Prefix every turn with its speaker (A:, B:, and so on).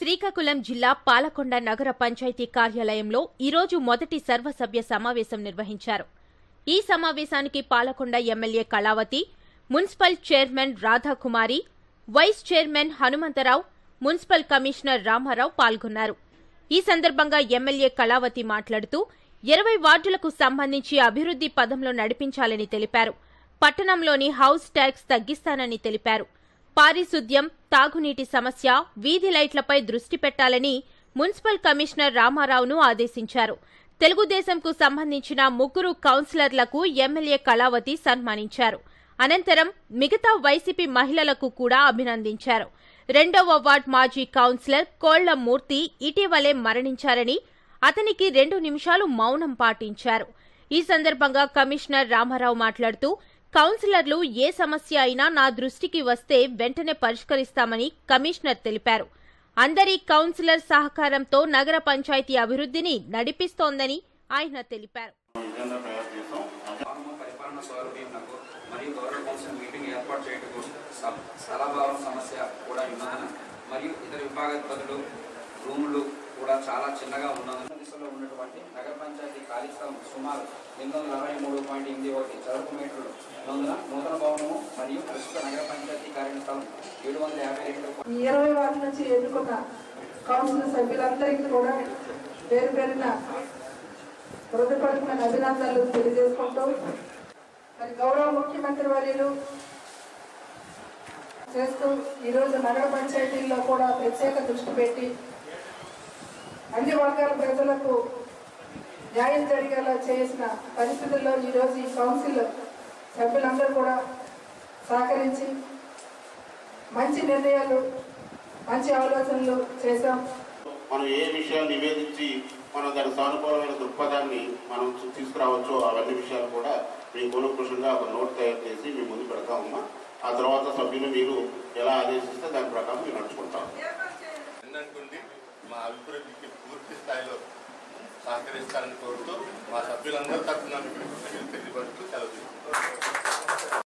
A: శ్రీకాకుళం జిల్లా పాలకొండ నగర పంచాయతీ కార్యాలయంలో ఈరోజు మొదటి సర్వసభ్య సమావేశం నిర్వహించారు ఈ సమావేశానికి Palakonda MLA Kalavathi municipal chairman Radhakumari vice chairman Hanumantha Rao municipal commissioner Ramarao పాల్గొన్నారు ఈ సందర్భంగా ఎమ్మెల్యే కళావతి మాట్లాడుతూ ఇరవై వార్డులకు సంబంధించి అభివృద్ది పదంలో నడిపించాలని తెలిపారు పట్టణంలోని హౌస్ ట్యాక్స్ తగ్గిస్తానని తెలిపారు పారిశుద్ధ్యం తాగునీటి సమస్య వీధి లైట్లపై దృష్టి పెట్టాలని మున్సిపల్ కమిషనర్ రామారావును ఆదేశించారు తెలుగుదేశంకు సంబంధించిన ముగ్గురు కౌన్సిలర్లకు ఎమ్మెల్యే కళావతి సన్మానించారు అనంతరం మిగతా వైసీపీ మహిళలకు కూడా అభినందించారు రెండవ వార్డ్ మాజీ కౌన్సిలర్ కోళ్ల మూర్తి ఇటీవలే మరణించారని అతనికి రెండు నిమిషాలు మౌనం పాటించారు ఈ సందర్భంగా కమిషనర్ రామారావు మాట్లాడుతూ కౌన్సిలర్లు ఏ సమస్య అయినా నా దృష్టికి వస్తే వెంటనే పరిష్కరిస్తామని కమిషనర్ తెలిపారు అందరి కౌన్సిలర్ సహకారంతో నగర పంచాయతీ అభివృద్ధిని నడిపిస్తోందని ఆయన తెలిపారు
B: విధంగా తయారు చేసాం
C: గ్రామ పరిపాలన సౌలభ్యంకు మరియు గౌరవ కౌన్సిల్ మీటింగ్ ఏర్పాటు చేయటకు స్థల- స్థలాభావం సమస్య కూడా ఉన్నందున మరియు ఇతర విభాగాధిపతులు రూములు కూడా చాలా చిన్నగా ఉన్నందున దిశలో ఉన్నటువంటి నగర పంచాయతీ ఖాళీ స్థలం సుమారు ఎనిమిది వందల అరవై మూడు పాయింట్ ఎనిమిది ఒకటి చదరపు మీటర్లు ఉన్నందున నూతన భవనము మరియు ప్రస్తుత నగర పంచాయతీ కార్యాలయ స్థలం ఏడు వందల యాభై రెండు
D: ఈ ఇరవై వార్డు నుంచి ఎన్నుకున్న కౌన్సిల్ సభ్యులందరికీ కూడా పేరు పేరున హృదయపూర్వకమైన అభినందనలు తెలియజేసుకుంటూ మరి గౌరవ ముఖ్యమంత్రి వర్యులు చేస్తూ ఈరోజు నగర పంచాయతీల్లో కూడా ప్రత్యేక దృష్టి పెట్టి అన్ని వర్గాల ప్రజలకు న్యాయం జరిగేలా చేసిన పరిస్థితుల్లో ఈరోజు ఈ కౌన్సిల్ సభ్యులందరూ కూడా సహకరించి మంచి నిర్ణయాలు మంచి ఆలోచనలు చేశాం
B: మనం ఏ విషయాలు నివేదించి మనం దాని సానుకూలమైన దృక్పథాన్ని మనం చూ- తీసుకురావచ్చో అవన్నీ విషయాలు కూడా మేము కూలంకుషంగా ఒక నోట్ తయారు చేసి మీ ముందు పెడతామమ్మా ఆ తర్వాత సభ్యులు మీరు ఎలా ఆదేశిస్తే దాని ప్రకారం మీరు నడుచుకుంటాం
E: వెన్నట్టుండి మా అభివృద్ధికి పూర్తి స్థాయిలో సహకరిస్తారని కోరుతూ మా సభ్యులందరూ తరఫున మీకు తెలియపరుస్తూ సెలవు తీసుకుంటాం